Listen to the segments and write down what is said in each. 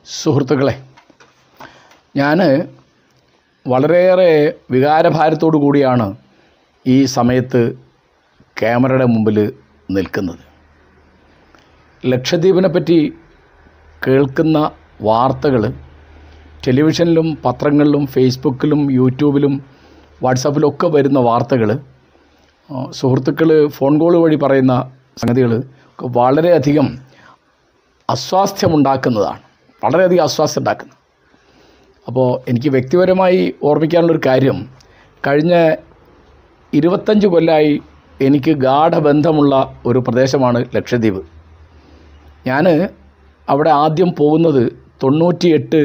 സുഹൃത്തുക്കളെ ഞാൻ വളരെയേറെ വികാരഭാരത്തോടു കൂടിയാണ് ഈ സമയത്ത് ക്യാമറയുടെ മുമ്പിൽ നിൽക്കുന്നത് ലക്ഷദ്വീപിനെ പറ്റി കേൾക്കുന്ന വാർത്തകൾ ടെലിവിഷനിലും പത്രങ്ങളിലും ഫേസ്ബുക്കിലും യൂട്യൂബിലും വാട്സാപ്പിലൊക്കെ വരുന്ന വാർത്തകൾ സുഹൃത്തുക്കൾ ഫോൺ കോൾ വഴി പറയുന്ന സംഗതികൾ വളരെയധികം അസ്വാസ്ഥ്യമുണ്ടാക്കുന്നതാണ് വളരെയധികം അസ്വാസ്ഥ്യം ഉണ്ടാക്കുന്നത് അപ്പോൾ എനിക്ക് വ്യക്തിപരമായി ഓർമ്മിക്കാനുള്ളൊരു കാര്യം കഴിഞ്ഞ ഇരുപത്തഞ്ച് കൊല്ലമായി എനിക്ക് ഗാഠബന്ധമുള്ള ഒരു പ്രദേശമാണ് ലക്ഷദ്വീപ് ഞാൻ അവിടെ ആദ്യം പോകുന്നത് തൊണ്ണൂറ്റിയെട്ട്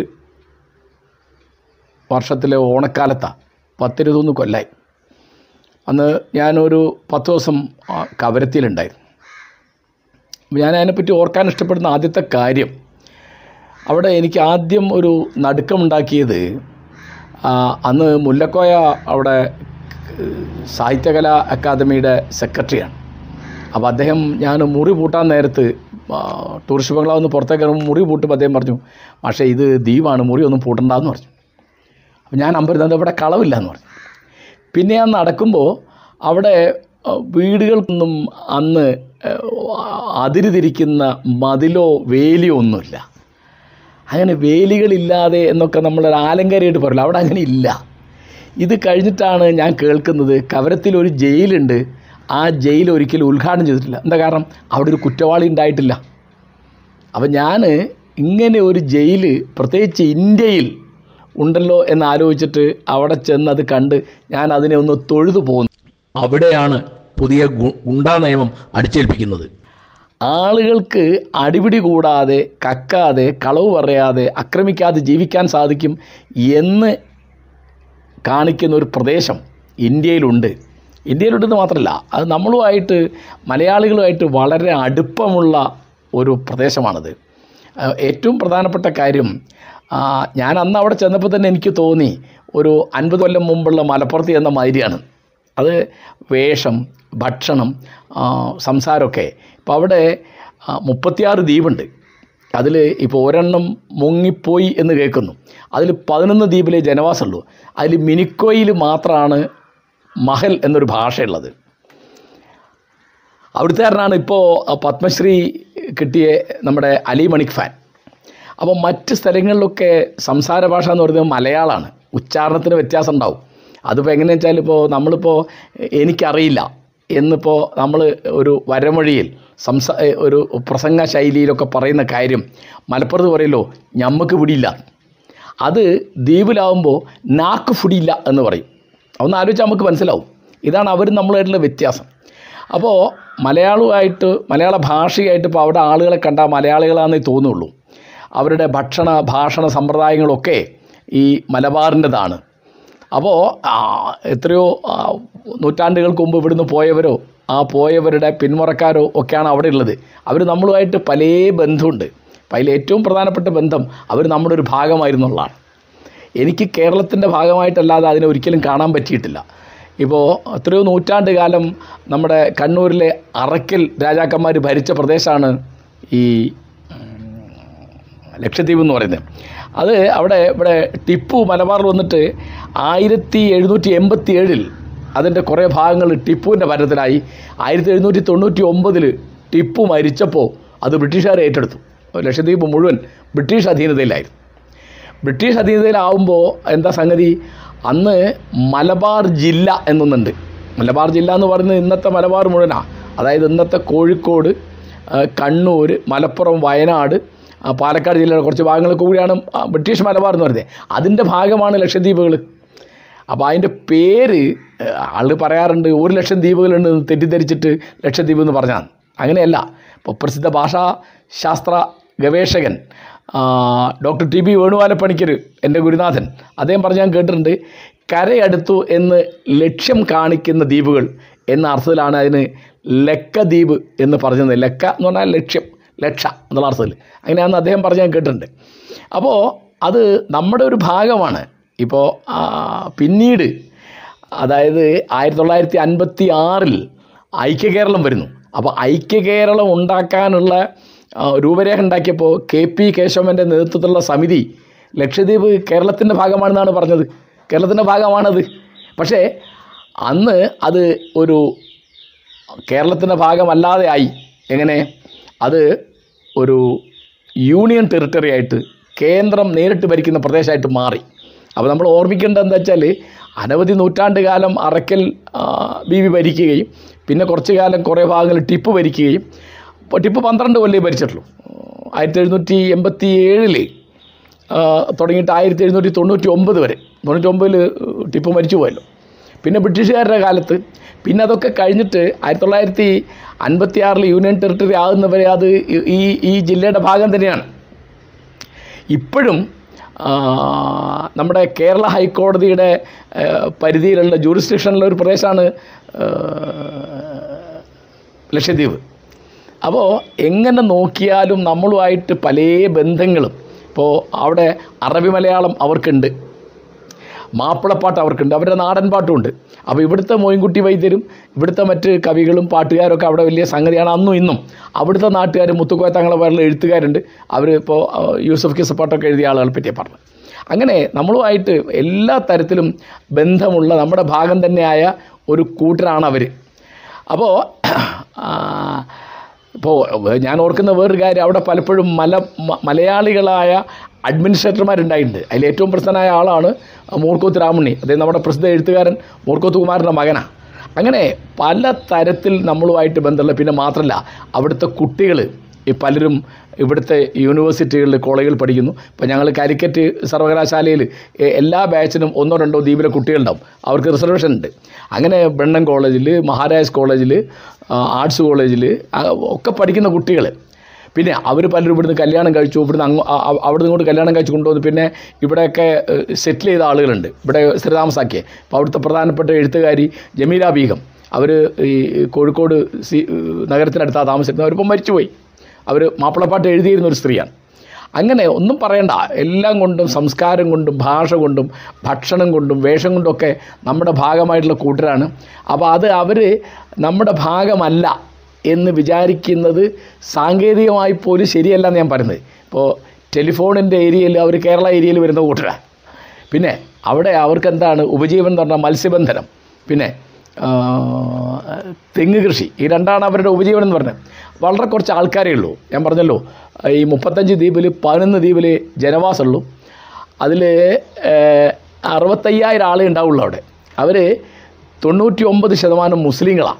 വർഷത്തിലെ ഓണക്കാലത്താണ് പത്തിരുപത്തൊന്ന് കൊല്ലായി അന്ന് ഞാനൊരു പത്ത് ദിവസം ആ, കവരത്തിയിലുണ്ടായിരുന്നു അപ്പോൾ ഞാൻ അതിനെപ്പറ്റി ഓർക്കാൻ ഇഷ്ടപ്പെടുന്ന ആദ്യത്തെ കാര്യം അവിടെ എനിക്ക് ആദ്യം ഒരു നടുക്കമുണ്ടാക്കിയത് ആ, അന്ന് മുല്ലക്കോയ അവിടെ ഏഹ്, സാഹിത്യകലാ അക്കാദമിയുടെ സെക്രട്ടറിയാണ് അപ്പോൾ അദ്ദേഹം ഞാൻ മുറി പൂട്ടാൻ നേരത്ത് ആ, ടൂറിസ്റ്റ് ബംഗ്ലാവ് നിന്ന് പുറത്തേക്ക് ഇറങ്ങുമ്പോൾ മുറി പൂട്ടുമ്പോൾ അദ്ദേഹം പറഞ്ഞു പക്ഷേ ഇത് ദ്വീപാണ് മുറി ഒന്നും പൂട്ടണ്ടെന്ന് പറഞ്ഞു അപ്പോൾ ഞാൻ അമ്പരുന്നത് ഇവിടെ കളവില്ല എന്ന് പറഞ്ഞു പിന്നെ ഞാൻ നടക്കുമ്പോൾ അവിടെ അഹ്, വീടുകൾക്കൊന്നും അന്ന് അഹ്, അതിര് തിരിക്കുന്ന മതിലോ വേലിയോ ഒന്നുമില്ല അങ്ങനെ വേലികളില്ലാതെ എന്നൊക്കെ നമ്മളൊരു ആലങ്കാരിയായിട്ട് പറയില്ല അവിടെ അങ്ങനെ ഇല്ല ഇത് കഴിഞ്ഞിട്ടാണ് ഞാൻ കേൾക്കുന്നത് കവരത്തിൽ ഒരു ജയിലുണ്ട് ആ ജയിൽ ഒരിക്കലും ഉദ്ഘാടനം ചെയ്തിട്ടില്ല എന്താ കാരണം അവിടെ ഒരു കുറ്റവാളി ഉണ്ടായിട്ടില്ല അപ്പം ഞാൻ ഇങ്ങനെ ഒരു ജയിൽ പ്രത്യേകിച്ച് ഇന്ത്യയിൽ ഉണ്ടല്ലോ എന്ന് ആലോചിച്ചിട്ട് അവിടെ ചെന്ന് അത് കണ്ട് ഞാൻ അതിനെ ഒന്ന് തൊഴുതു പോകുന്നു അവിടെയാണ് പുതിയ ഗു- ഗുണ്ടാ നിയമം അടിച്ചേൽപ്പിക്കുന്നത് ആളുകൾക്ക് അടിപിടി കൂടാതെ കക്കാതെ കളവ് പറയാതെ ആക്രമിക്കാതെ ജീവിക്കാൻ സാധിക്കും എന്ന് കാണിക്കുന്ന ഒരു പ്രദേശം ഇന്ത്യയിലുണ്ട് ഇന്ത്യയിലുണ്ടെന്ന് മാത്രമല്ല അത് നമ്മളുമായിട്ട് മലയാളികളുമായിട്ട് വളരെ അടുപ്പമുള്ള ഒരു പ്രദേശമാണത് ആ, ഏറ്റവും പ്രധാനപ്പെട്ട കാര്യം ആ, ഞാൻ അന്ന് അവിടെ ചെന്നപ്പോൾ തന്നെ എനിക്ക് തോന്നി ഒരു അൻപത് കൊല്ലം മുമ്പുള്ള മലപ്പുറത്ത് എന്ന മാതിരിയാണ് അത് വേഷം ഭക്ഷണം ആ, സംസാരമൊക്കെ ഇപ്പോൾ അവിടെ ആ, മുപ്പത്തിയാറ് ദ്വീപുണ്ട് അതിൽ ഇപ്പോൾ ഒരെണ്ണം മുങ്ങിപ്പോയി എന്ന് കേൾക്കുന്നു അതിൽ പതിനൊന്ന് ദ്വീപിലെ ജനവാസമുള്ളൂ അതിൽ മിനിക്കോയിൽ മാത്രമാണ് മഹൽ എന്നൊരു ഭാഷയുള്ളത് അവിടുത്തുകാരനാണ് ഇപ്പോൾ പത്മശ്രീ കിട്ടിയ നമ്മുടെ അലി മണിക് ഫാൻ അപ്പോൾ മറ്റ് സ്ഥലങ്ങളിലൊക്കെ സംസാര ഭാഷ എന്ന് പറയുന്നത് മലയാളമാണ് ഉച്ചാരണത്തിന് വ്യത്യാസം ഉണ്ടാവും അതിപ്പോൾ എങ്ങനെയാണെന്ന് വെച്ചാൽ ഇപ്പോൾ നമ്മളിപ്പോൾ എനിക്കറിയില്ല എന്നിപ്പോൾ നമ്മൾ ഒരു വരമൊഴിയിൽ സംസാ ഒരു പ്രസംഗ ശൈലിയിലൊക്കെ പറയുന്ന കാര്യം മലപ്പുറത്ത് പറയല്ലോ ഞമ്മക്ക് പിടിയില്ല അത് ദ്വീപിലാവുമ്പോൾ നാക്ക് ഫുടിയില്ല എന്ന് പറയും ഒന്ന് ആലോചിച്ചാൽ നമുക്ക് മനസ്സിലാവും ഇതാണ് അവർ നമ്മളായിട്ടുള്ള വ്യത്യാസം അപ്പോൾ മലയാളമായിട്ട് മലയാള ഭാഷയായിട്ട് ഇപ്പോൾ അവിടെ ആളുകളെ കണ്ടാൽ മലയാളികളാണെന്നേ തോന്നുള്ളൂ അവരുടെ ഭക്ഷണ ഭാഷണ സമ്പ്രദായങ്ങളൊക്കെ ഈ മലബാറിൻ്റെതാണ് അപ്പോൾ ആ, എത്രയോ ആ, നൂറ്റാണ്ടുകൾക്ക് മുമ്പ് ഇവിടുന്ന് പോയവരോ ആ പോയവരുടെ പിന്മുറക്കാരോ ഒക്കെയാണ് അവിടെ ഉള്ളത് അവർ നമ്മളുമായിട്ട് പല ബന്ധമുണ്ട് അപ്പം അതിൽ ഏറ്റവും പ്രധാനപ്പെട്ട ബന്ധം അവർ നമ്മുടെ ഒരു ഭാഗമായിരുന്നുള്ളതാണ് എനിക്ക് കേരളത്തിൻ്റെ ഭാഗമായിട്ടല്ലാതെ അതിനെ ഒരിക്കലും കാണാൻ പറ്റിയിട്ടില്ല ഇപ്പോൾ എത്രയോ നൂറ്റാണ്ട് കാലം നമ്മുടെ കണ്ണൂരിലെ അറക്കൽ രാജാക്കന്മാർ ഭരിച്ച പ്രദേശമാണ് ഈ ലക്ഷദ്വീപ് എന്ന് പറയുന്നത് അത് അവിടെ ഇവിടെ ടിപ്പു മലബാറിൽ വന്നിട്ട് ആയിരത്തി എഴുന്നൂറ്റി എൺപത്തി ഏഴിൽ അതിൻ്റെ കുറേ ഭാഗങ്ങൾ ടിപ്പുവിൻ്റെ ഭരണത്തിലായി ആയിരത്തി എഴുന്നൂറ്റി തൊണ്ണൂറ്റി ഒമ്പതിൽ ടിപ്പു മരിച്ചപ്പോൾ അത് ബ്രിട്ടീഷുകാർ ഏറ്റെടുത്തു ലക്ഷദ്വീപ് മുഴുവൻ ബ്രിട്ടീഷ് അധീനതയിലായിരുന്നു ബ്രിട്ടീഷ് അധീനതയിലാവുമ്പോൾ എന്താ സംഗതി അന്ന് മലബാർ ജില്ല എന്നൊന്നുണ്ട് മലബാർ ജില്ല എന്ന് പറയുന്നത് ഇന്നത്തെ മലബാർ മുഴുവനാണ് അതായത് ഇന്നത്തെ കോഴിക്കോട് ആ, കണ്ണൂർ മലപ്പുറം വയനാട് ആ, പാലക്കാട് ജില്ലയുടെ കുറച്ച് ഭാഗങ്ങളൊക്കെ കൂടിയാണ് ആ, ബ്രിട്ടീഷ് മലബാർ എന്ന് പറയുന്നത് അതിൻ്റെ ഭാഗമാണ് ലക്ഷദ്വീപുകൾ അപ്പോൾ അതിൻ്റെ പേര് ആൾ പറയാറുണ്ട് ഒരു ലക്ഷം ദ്വീപുകളുണ്ട് എന്ന് തെറ്റിദ്ധരിച്ചിട്ട് ലക്ഷദ്വീപ് എന്ന് പറഞ്ഞാൽ അങ്ങനെയല്ല ഇപ്പോൾ പ്രസിദ്ധ ഭാഷാ ശാസ്ത്ര ഗവേഷകൻ ആ, ഡോക്ടർ ടി ബി വേണുഗോപാലപ്പണിക്കർ എൻ്റെ ഗുരുനാഥൻ അദ്ദേഹം പറഞ്ഞ് ഞാൻ കേട്ടിട്ടുണ്ട് കരയടുത്തു എന്ന് ലക്ഷ്യം കാണിക്കുന്ന ദ്വീപുകൾ എന്ന അർത്ഥത്തിലാണ് അതിന് ലക്കദ്വീപ് എന്ന് പറഞ്ഞത് ലക്ക എന്ന് പറഞ്ഞാൽ ലക്ഷ്യം ലക്ഷ എന്നുള്ള അർത്ഥത്തിൽ അങ്ങനെയാണെന്ന് അദ്ദേഹം പറഞ്ഞ് ഞാൻ കേട്ടിട്ടുണ്ട് അപ്പോൾ അത് നമ്മുടെ ഒരു ഭാഗമാണ് ഇപ്പോൾ ആ, പിന്നീട് അതായത് ആയിരത്തി തൊള്ളായിരത്തി അൻപത്തി ആറിൽ ഐക്യകേരളം വരുന്നു അപ്പോൾ ഐക്യകേരളം ഉണ്ടാക്കാനുള്ള ആ, രൂപരേഖ ഉണ്ടാക്കിയപ്പോൾ കെ പി കേശവൻ്റെ നേതൃത്വത്തിലുള്ള സമിതി ലക്ഷദ്വീപ് കേരളത്തിൻ്റെ ഭാഗമാണെന്നാണ് പറഞ്ഞത് കേരളത്തിൻ്റെ ഭാഗമാണത് പക്ഷേ അന്ന് അത് ഒരു കേരളത്തിൻ്റെ ഭാഗമല്ലാതെ ആയി എങ്ങനെ അത് ഒരു യൂണിയൻ ടെറിട്ടറി ആയിട്ട് കേന്ദ്രം നേരിട്ട് ഭരിക്കുന്ന പ്രദേശമായിട്ട് മാറി അപ്പോൾ നമ്മൾ ഓർമ്മിക്കേണ്ടത് എന്താ വെച്ചാൽ അനവധി നൂറ്റാണ്ട് കാലം അറക്കൽ ആ, ബീവി ഭരിക്കുകയും പിന്നെ കുറച്ച് കാലം കുറേ ഭാഗങ്ങൾ ടിപ്പ് ഭരിക്കുകയും ഇപ്പോൾ ടിപ്പ് പന്ത്രണ്ട് കൊല്ലം ഭരിച്ചിട്ടുള്ളൂ ആയിരത്തി എഴുന്നൂറ്റി എൺപത്തി ഏഴിൽ തുടങ്ങിയിട്ട് ആയിരത്തി എഴുന്നൂറ്റി തൊണ്ണൂറ്റി ഒമ്പത് വരെ തൊണ്ണൂറ്റി ഒമ്പതിൽ ടിപ്പ് മരിച്ചു പോയല്ലോ പിന്നെ ബ്രിട്ടീഷുകാരുടെ കാലത്ത് പിന്നെ അതൊക്കെ കഴിഞ്ഞിട്ട് ആയിരത്തി തൊള്ളായിരത്തി അൻപത്തി ആറിൽ യൂണിയൻ ടെറിട്ടറി ആകുന്നവരെ അത് ഈ ഈ ജില്ലയുടെ ഭാഗം തന്നെയാണ് ഇപ്പോഴും ആ, നമ്മുടെ കേരള ഹൈക്കോടതിയുടെ ആ, പരിധിയിലുള്ള ജൂറിസ്ഡിക്ഷനിലുള്ള ഒരു പ്രദേശമാണ് ആ, ലക്ഷദ്വീപ് അപ്പോൾ എങ്ങനെ നോക്കിയാലും നമ്മളുമായിട്ട് പല ബന്ധങ്ങളും ഇപ്പോൾ അവിടെ അറബി മലയാളം അവർക്കുണ്ട് മാപ്പിളപ്പാട്ട് അവർക്കുണ്ട് അവരുടെ നാടൻ പാട്ടുമുണ്ട് അപ്പോൾ ഇവിടുത്തെ മോയിൻകുട്ടി വൈദ്യരും ഇവിടുത്തെ മറ്റ് കവികളും പാട്ടുകാരൊക്കെ അവിടെ വലിയ സംഗതിയാണ് അന്നും ഇന്നും അവിടുത്തെ നാട്ടുകാർ മുത്തുക്കോയ തങ്ങളെ പോലുള്ള എഴുത്തുകാരുണ്ട് അവർ ഇപ്പോൾ ആ, യൂസഫ് കിസപ്പാട്ടൊക്കെ എഴുതിയ ആളുകളെ പറ്റിയേ പറഞ്ഞു അങ്ങനെ നമ്മളുമായിട്ട് എല്ലാ തരത്തിലും ബന്ധമുള്ള നമ്മുടെ ഭാഗം തന്നെയായ ഒരു കൂട്ടരാണ് അവർ അപ്പോൾ ഇപ്പോൾ ഞാൻ ഓർക്കുന്ന വേറൊരു കാര്യം അവിടെ പലപ്പോഴും മല മ- മലയാളികളായ അഡ്മിനിസ്ട്രേറ്റർമാരുണ്ടായിട്ടുണ്ട് അതിൽ ഏറ്റവും പ്രധാനമായ ആളാണ് മൂർക്കോത്ത് രാമുണ്ണി അദ്ദേഹം നമ്മുടെ പ്രസിദ്ധ എഴുത്തുകാരൻ മൂർക്കോത്ത് കുമാരൻ്റെ മകനാണ് അങ്ങനെ പല തരത്തിൽ നമ്മളുമായിട്ട് ബന്ധമുള്ള പിന്നെ മാത്രമല്ല അവിടുത്തെ കുട്ടികൾ ഈ പലരും ഇവിടുത്തെ യൂണിവേഴ്സിറ്റികളിൽ കോളേജുകളിൽ പഠിക്കുന്നു ഇപ്പോൾ ഞങ്ങൾ കാലിക്കറ്റ് സർവകലാശാലയിൽ എ- എല്ലാ ബാച്ചിനും ഒന്നോ രണ്ടോ ദ്വീപിലെ കുട്ടികളുണ്ടാവും അവർക്ക് റിസർവേഷൻ ഉണ്ട് അങ്ങനെ ബ്രണ്ണൻ കോളേജിൽ മഹാരാജ് കോളേജിൽ ആർട്സ് കോളേജിൽ ഒക്കെ പഠിക്കുന്ന കുട്ടികൾ പിന്നെ അവർ പലരും ഇവിടുന്ന് കല്യാണം കഴിച്ചു ഇവിടുന്ന് അങ്ങ് അ- അ- അവിടുന്ന് ഇങ്ങോട്ട് കല്യാണം കഴിച്ച് കൊണ്ടുവന്നു പിന്നെ ഇവിടെയൊക്കെ സെറ്റിൽ ചെയ്ത ആളുകളുണ്ട് ഇവിടെ സ്ഥിരതാമസാക്കിയ അപ്പോൾ അവിടുത്തെ പ്രധാനപ്പെട്ട എഴുത്തുകാരി ജമീല ബീഗം അവർ ഈ കോഴിക്കോട് സി നഗരത്തിനടുത്താണ് താമസിക്കുന്നത് അവരിപ്പോൾ മരിച്ചുപോയി അവർ മാപ്പിളപ്പാട്ട് എഴുതിയിരുന്ന ഒരു സ്ത്രീയാണ് അങ്ങനെ ഒന്നും പറയണ്ട എല്ലാം കൊണ്ടും സംസ്കാരം കൊണ്ടും ഭാഷ കൊണ്ടും ഭക്ഷണം കൊണ്ടും വേഷം കൊണ്ടുമൊക്കെ നമ്മുടെ ഭാഗമായിട്ടുള്ള കൂട്ടരാണ് അപ്പോൾ അത് അവർ നമ്മുടെ ഭാഗമല്ല എന്ന് വിചാരിക്കുന്നത് സാങ്കേതികമായി പോലും ശരിയല്ല എന്ന് ഞാൻ പറയുന്നത് ഇപ്പോൾ ടെലിഫോണിൻ്റെ ഏരിയയിൽ അവർ കേരള ഏരിയയിൽ വരുന്ന കൂട്ടരാണ് പിന്നെ അവിടെ അവർക്ക് എന്താണ് ഉപജീവനം എന്ന് പറഞ്ഞാൽ മത്സ്യബന്ധനം പിന്നെ ആ, തെങ്ങ് കൃഷി ഈ രണ്ടാണ് അവരുടെ ഉപജീവനം എന്ന് പറഞ്ഞത് വളരെ കുറച്ച് ആൾക്കാരേ ഉള്ളൂ ഞാൻ പറഞ്ഞല്ലോ ഈ മുപ്പത്തഞ്ച് ദ്വീപിൽ പതിനൊന്ന് ദ്വീപിൽ ജനവാസമുള്ളൂ അതിൽ അറുപത്തയ്യായിരം ആളേ ഉണ്ടാവുള്ളൂ അവിടെ അവർ തൊണ്ണൂറ്റി ഒമ്പത് ശതമാനം മുസ്ലിങ്ങളാണ്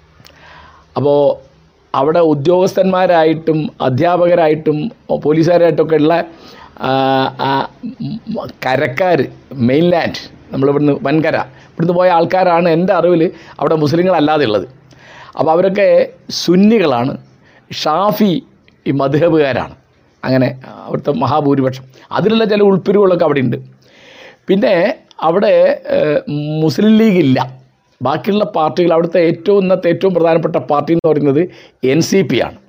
അപ്പോൾ അവിടെ ഉദ്യോഗസ്ഥന്മാരായിട്ടും അധ്യാപകരായിട്ടും പോലീസുകാരായിട്ടൊക്കെ ഉള്ള ആ, ആ, മ- കരക്കാർ മെയിൻലാൻഡ് നമ്മളിവിടുന്ന് വൻകര ഇവിടുന്ന് പോയ ആൾക്കാരാണ് എൻ്റെ അറിവിൽ അവിടെ മുസ്ലിങ്ങളല്ലാതെ ഉള്ളത് അപ്പോൾ അവരൊക്കെ സുന്നികളാണ് ഷാഫി ഈ മധുഹബുകാരാണ് അങ്ങനെ അവിടുത്തെ മഹാഭൂരിപക്ഷം അതിലുള്ള ചില ഉൾപ്പിരിവുകളൊക്കെ അവിടെ ഉണ്ട് പിന്നെ അവിടെ ഏഹ്, മുസ്ലിം ലീഗ് ഇല്ല ബാക്കിയുള്ള പാർട്ടികൾ അവിടുത്തെ ഏറ്റവും ഇന്നത്തെ ഏറ്റവും പ്രധാനപ്പെട്ട പാർട്ടി എന്ന് പറയുന്നത് എൻ സി പി ആണ്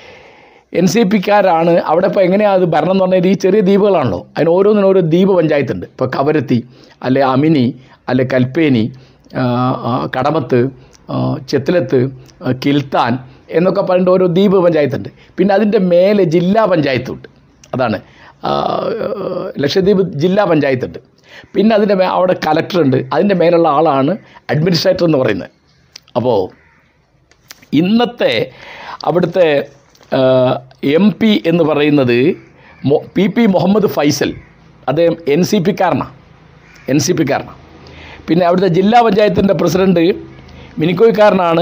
എൻ സി പിക്കാരാണ് അവിടെ ഇപ്പോൾ എങ്ങനെയാണ് അത് ഭരണം എന്ന് പറഞ്ഞാൽ ഈ ചെറിയ ദ്വീപുകളാണല്ലോ അതിന് ഓരോന്നിനും ഓരോ ദ്വീപ് പഞ്ചായത്തുണ്ട് ഇപ്പോൾ കവരത്തി അല്ലെ അമിനി അല്ലെ കൽപ്പേനി ആ, ആ, കടമത്ത് ആ, ചെത്തിലത്ത് ആ, കിൽത്താൻ എന്നൊക്കെ പറഞ്ഞിട്ട് ഓരോ ദ്വീപ് പഞ്ചായത്തുണ്ട് പിന്നെ അതിൻ്റെ മേലെ ജില്ലാ പഞ്ചായത്തുണ്ട് അതാണ് ആ, ലക്ഷദ്വീപ് ജില്ലാ പഞ്ചായത്തുണ്ട് പിന്നെ അതിൻ്റെ മേ അവിടെ കലക്ടറുണ്ട് അതിൻ്റെ മേലുള്ള ആളാണ് അഡ്മിനിസ്ട്രേറ്റർ എന്ന് പറയുന്നത് അപ്പോൾ ഇന്നത്തെ അവിടുത്തെ എം പി എന്ന് പറയുന്നത് മൊ- പി പി മുഹമ്മദ് ഫൈസൽ അദ്ദേഹം എൻ സി പിക്കാരനാണ് എൻ സി പിക്കാരനാണ് പിന്നെ അവിടുത്തെ ജില്ലാ പഞ്ചായത്തിൻ്റെ പ്രസിഡൻറ്റ് മിനിക്കോയ്ക്കാരനാണ്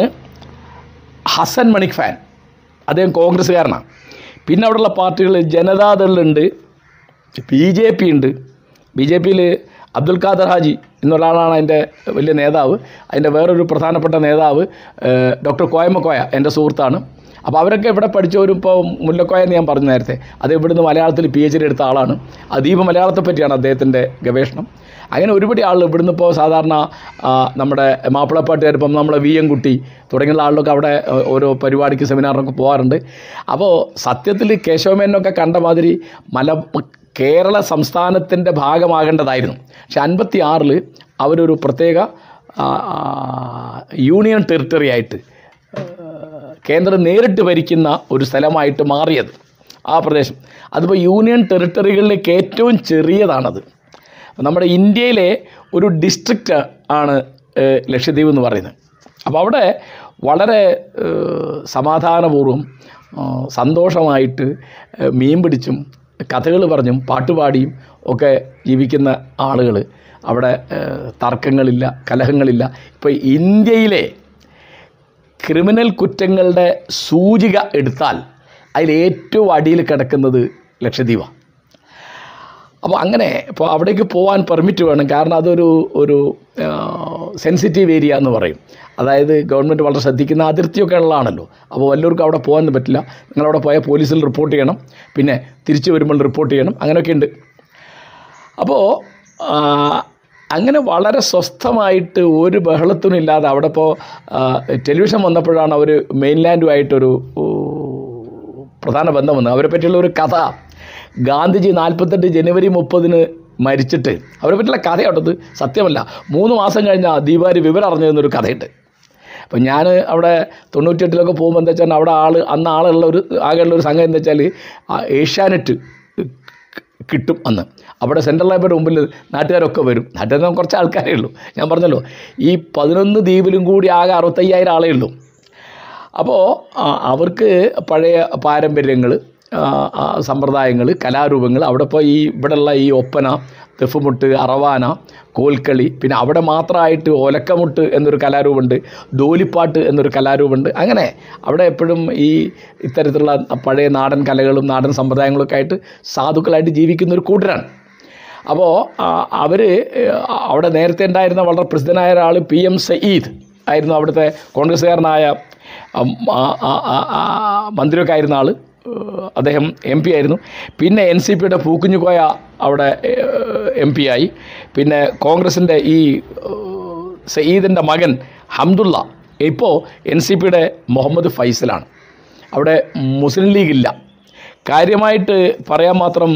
ഹസൻ മണിക് ഫാൻ അദ്ദേഹം കോൺഗ്രസ്സുകാരനാണ് പിന്നെ അവിടെയുള്ള പാർട്ടികൾ ജനതാദളുണ്ട് ബി ജെ പി ഉണ്ട് ബി ജെ പിയിൽ അബ്ദുൽ ഖാദർ ഹാജി എന്നൊരാളാണ് അതിൻ്റെ വലിയ നേതാവ് അതിൻ്റെ വേറൊരു പ്രധാനപ്പെട്ട നേതാവ് ഏഹ്, ഡോക്ടർ കോയമ്മക്കോയ എൻ്റെ സുഹൃത്താണ് അപ്പോൾ അവരൊക്കെ ഇവിടെ പഠിച്ചവരും ഇപ്പോൾ മുല്ലക്കോയ എന്ന് ഞാൻ പറഞ്ഞു നേരത്തെ അത് ഇവിടുന്ന് മലയാളത്തിൽ പി എച്ച് ഡി എടുത്ത ആളാണ് അതീപ മലയാളത്തെ പറ്റിയാണ് അദ്ദേഹത്തിൻ്റെ ഗവേഷണം അങ്ങനെ ഒരുപാട് ആളുകൾ ഇവിടുന്ന് ഇപ്പോൾ സാധാരണ ആ, നമ്മുടെ മാപ്പിളപ്പാട്ടുകാർ ഇപ്പം നമ്മളെ വി എം കുട്ടി തുടങ്ങിയുള്ള ആളുകളൊക്കെ അവിടെ ഏഹ്, ഓരോ പരിപാടിക്ക് സെമിനാറിനൊക്കെ പോകാറുണ്ട് അപ്പോൾ സത്യത്തിൽ കേശവമേനൊക്കെ കണ്ട മാതിരി മല കേരള സംസ്ഥാനത്തിൻ്റെ ഭാഗമാകേണ്ടതായിരുന്നു പക്ഷെ അൻപത്തി ആറിൽ അവരൊരു പ്രത്യേക ആ, ആ, യൂണിയൻ ടെറിട്ടറി ആയിട്ട് കേന്ദ്രം നേരിട്ട് ഭരിക്കുന്ന ഒരു സ്ഥലമായിട്ട് മാറിയത് ആ പ്രദേശം അതിപ്പോൾ യൂണിയൻ ടെറിട്ടറികളിലേക്ക് ഏറ്റവും ചെറിയതാണത് നമ്മുടെ ഇന്ത്യയിലെ ഒരു ഡിസ്ട്രിക്റ്റ് ആണ് ഏഹ്, ലക്ഷദ്വീപ് എന്ന് പറയുന്നത് അപ്പോൾ അവിടെ വളരെ ഏഹ്, സമാധാനപൂർവ്വം ആ, സന്തോഷമായിട്ട് ഏഹ്, മീൻ പിടിച്ചും കഥകൾ പറഞ്ഞും പാട്ടുപാടിയും ഒക്കെ ജീവിക്കുന്ന ആളുകൾ അവിടെ ഏഹ്, തർക്കങ്ങളില്ല കലഹങ്ങളില്ല ഇപ്പോൾ ഇന്ത്യയിലെ ക്രിമിനൽ കുറ്റങ്ങളുടെ സൂചിക എടുത്താൽ അതിൽ ഏറ്റവും അടിയിൽ കിടക്കുന്നത് ലക്ഷദ്വീപാണ് അപ്പോൾ അങ്ങനെ ഇപ്പോൾ അവിടേക്ക് പോകാൻ പെർമിറ്റ് വേണം കാരണം അതൊരു ഒരു സെൻസിറ്റീവ് ഏരിയ എന്ന് പറയും അതായത് ഗവൺമെൻറ് വളരെ ശ്രദ്ധിക്കുന്ന അതിർത്തിയൊക്കെ ഉള്ളതാണല്ലോ അപ്പോൾ വല്ലവർക്കും അവിടെ പോകാൻ പറ്റില്ല നിങ്ങളവിടെ പോയാൽ പോലീസിൽ റിപ്പോർട്ട് ചെയ്യണം പിന്നെ തിരിച്ചു വരുമ്പോൾ റിപ്പോർട്ട് ചെയ്യണം അങ്ങനെയൊക്കെ ഉണ്ട് അപ്പോൾ ആ, അങ്ങനെ വളരെ സ്വസ്ഥമായിട്ട് ഒരു ബഹളത്തിനും ഇല്ലാതെ അവിടെ ഇപ്പോൾ ടെലിവിഷൻ വന്നപ്പോഴാണ് അവർ മെയിൻലാൻഡുമായിട്ടൊരു ഊ, പ്രധാന ബന്ധം വന്നത് അവരെ പറ്റിയുള്ള ഒരു കഥ ഗാന്ധിജി നാൽപ്പത്തെട്ട് ജനുവരി മുപ്പതിന് മരിച്ചിട്ട് അവരെ പറ്റിയുള്ള കഥയാട്ടത് സത്യമല്ല മൂന്ന് മാസം കഴിഞ്ഞാൽ ദീപാവലി വിവരം അറിഞ്ഞതെന്നൊരു കഥയുണ്ട് അപ്പം ഞാൻ അവിടെ തൊണ്ണൂറ്റിയെട്ടിലൊക്കെ പോകുമ്പോൾ എന്താ വെച്ചാൽ അവിടെ ആൾ അന്ന് ആളുള്ള ഒരു ആകെയുള്ള ഒരു സംഘം എന്താ വെച്ചാൽ ആ ഏഷ്യാനെറ്റ് കിട്ടും അന്ന് അവിടെ സെൻട്രൽ ലൈബ്രറി മുമ്പിൽ നാട്ടുകാരൊക്കെ വരും നാട്ടുകാർ കുറച്ച് ആൾക്കാരേ ഉള്ളൂ ഞാൻ പറഞ്ഞല്ലോ ഈ പതിനൊന്ന് ദ്വീപിലും കൂടി ആകെ അറുപത്തയ്യായിരം ആളേ ഉള്ളൂ അപ്പോൾ അവർക്ക് പഴയ പാരമ്പര്യങ്ങൾ സമ്പ്രദായങ്ങൾ കലാരൂപങ്ങൾ അവിടെ ഇപ്പോൾ ഈ ഇവിടെയുള്ള ഈ ഒപ്പന തെഫുമുട്ട് അറവാന കോൽക്കളി പിന്നെ അവിടെ മാത്രമായിട്ട് ഒലക്കമുട്ട് എന്നൊരു കലാരൂപമുണ്ട് ദോലിപ്പാട്ട് എന്നൊരു കലാരൂപമുണ്ട് അങ്ങനെ അവിടെ എപ്പോഴും ഈ ഇത്തരത്തിലുള്ള പഴയ നാടൻ കലകളും നാടൻ സമ്പ്രദായങ്ങളൊക്കെ ആയിട്ട് സാധുക്കളായിട്ട് ജീവിക്കുന്ന ഒരു കൂട്ടരാണ് അപ്പോൾ അവർ അവിടെ നേരത്തെ ഉണ്ടായിരുന്ന വളരെ പ്രസിദ്ധനായ ഒരാൾ പി എം സയീദ് ആയിരുന്നു അവിടുത്തെ കോൺഗ്രസ്സുകാരനായ ഉം, ആ, ആ, ആ, ആ, മന്ത്രിയൊക്കെ ആയിരുന്ന ആൾ അദ്ദേഹം എം പി ആയിരുന്നു പിന്നെ എൻ സി പിയുടെ പൂക്കുഞ്ഞുകോയ അവിടെ എം പി ആയി പിന്നെ കോൺഗ്രസിൻ്റെ ഈ ഏഹ്, സയീദിൻ്റെ മകൻ ഹംദുള്ള ഇപ്പോൾ എൻ സി പിയുടെ മുഹമ്മദ് ഫൈസലാണ് അവിടെ മുസ്ലിം ലീഗ് ഇല്ല കാര്യമായിട്ട് പറയാൻ മാത്രം